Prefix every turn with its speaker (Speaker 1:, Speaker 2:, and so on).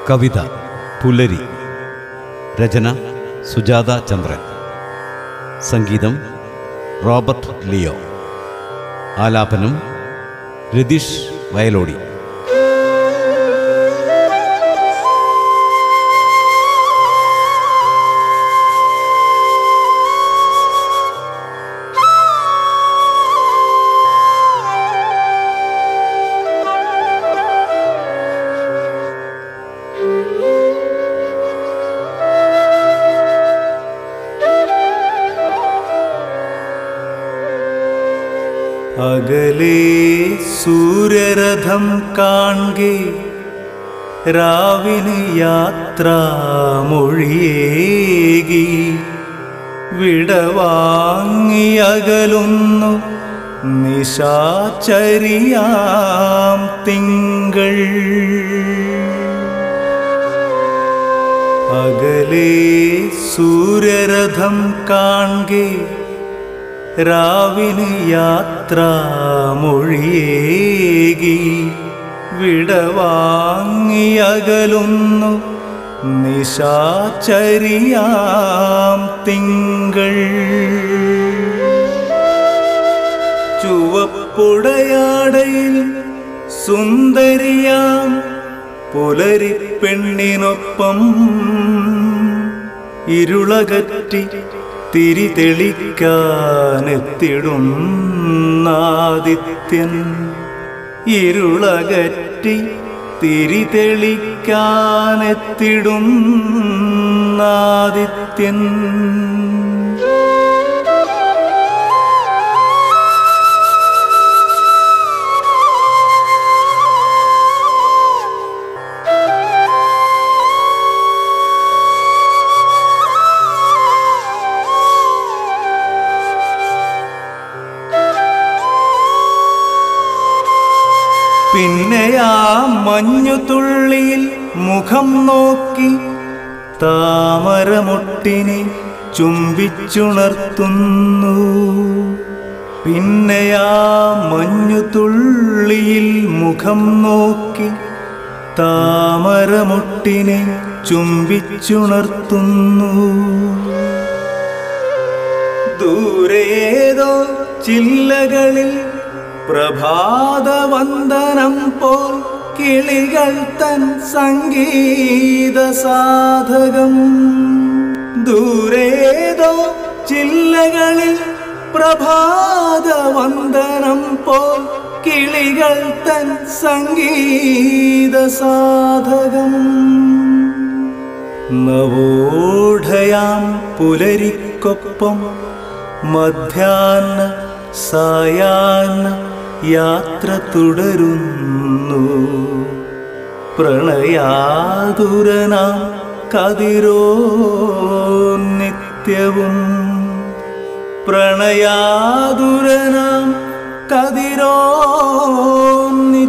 Speaker 1: കവിത പുലരി രചന സുജാത ചന്ദ്രൻ സംഗീതം Robert Leo ആലാപനം രതീഷ് വയലോടി
Speaker 2: അകലേ സൂര്യരഥം കാൺകെ രാവിന് യാത്രാമൊഴിയേകി വിടവാങ്ങിയകലുന്നു നിശാചരിയാം തിങ്കൾ അകലേ സൂര്യരഥം കാൺകെ രാവിന് യാത്രാമൊഴിയേകി വിടവാങ്ങിയകലുന്നു നിശാചരിയാം തിങ്കൾ ചുവപ്പുടയാടയിൽ സുന്ദരിയാം പുലരിപ്പെണ്ണിനൊപ്പം ഇരുളകറ്റി തിരി തെളിക്കാനെത്തിടുന്നാദിത്യൻ ഇരുളകറ്റി തിരി തെളിക്കാനെത്തിടുന്നാദിത്യൻ പിന്നെ ആ മഞ്ഞുതുള്ളിയിൽ മുഖം നോക്കി താമരമൊട്ടിനെ ചുംബിച്ചുണർത്തുന്നു പിന്നെ ആ മഞ്ഞുതുള്ളിയിൽ മുഖം നോക്കി താമരമൊട്ടിനെ ചുംബിച്ചുണർത്തുന്നു ദൂരേതോ ചില്ലകളിൽ പ്രഭാതവന്ദനം പോൽ കിളികൾ തൻ സംഗീത സാധകം ദൂരേതോ ചില്ലകളിൽ പ്രഭാതവന്ദനം പോൽ കിളികൾ തൻ സംഗീത സാധകം നവോഢയാം പുലരിക്കൊപ്പം മധ്യാഹ്ന സായാഹ്ന യാത്ര തുടരുന്നു പ്രണയാതുരനാം കതിരോ നിത്യവും പ്രണയാതുരനാം കതിരോ